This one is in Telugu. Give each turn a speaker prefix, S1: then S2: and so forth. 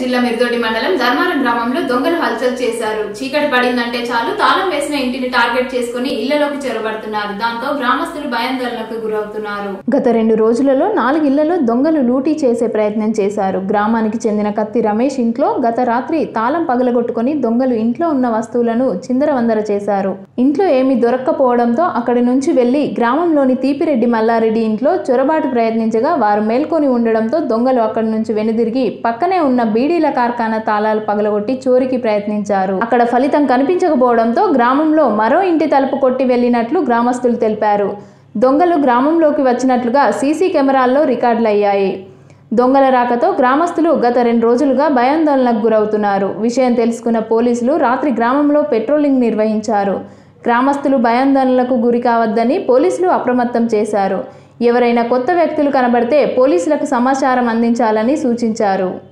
S1: జిల్లా మిరుదొడ్డి మండలం ధర్మారం గ్రామంలో దొంగలు హల్చల్ చేశారు చీకటి పడిందంటే చాలు తాళం వేసిన ఇంటిని టార్గెట్ చేసుకుని ఇళ్లలోకి చొరబడుతున్నారు దాంతో గ్రామస్తులు భయాందోళనకు గురవుతున్నారు
S2: గత రెండు రోజులలో నాలుగు ఇళ్లలో దొంగలు లూటీ చేసే ప్రయత్నం చేశారు గ్రామానికి చెందిన కత్తి రమేష్ ఇంట్లో గత రాత్రి తాళం పగలగొట్టుకొని దొంగలు ఇంట్లో ఉన్న వస్తువులను చిందరవందర చేశారు ఇంట్లో ఏమీ దొరక్కపోవడంతో అక్కడి నుంచి వెళ్లి గ్రామంలోని తీపిరెడ్డి మల్లారెడ్డి ఇంట్లో చొరబాటు ప్రయత్నించగా వారు మేల్కొని ఉండడంతో దొంగలు అక్కడి నుంచి వెనుదిరిగి పక్కనే ఉన్న బీడీల కార్ఖానా తాళాలు పగలగొట్టి చోరికి ప్రయత్నించారు అక్కడ ఫలితం కనిపించకపోవడంతో గ్రామంలో మరో ఇంటి తలుపు కొట్టి వెళ్లినట్లు గ్రామస్తులు తెలిపారు దొంగలు గ్రామంలోకి వచ్చినట్లుగా సీసీ కెమెరాల్లో రికార్డులయ్యాయి దొంగల రాకతో గ్రామస్తులు గత రెండు రోజులుగా భయాందోళనకు గురవుతున్నారు విషయం తెలుసుకున్న పోలీసులు రాత్రి గ్రామంలో పెట్రోలింగ్ నిర్వహించారు గ్రామస్తులు భయాందోళనలకు గురి కావద్దని పోలీసులు అప్రమత్తం చేశారు ఎవరైనా కొత్త వ్యక్తులు కనబడితే పోలీసులకు సమాచారం అందించాలని సూచించారు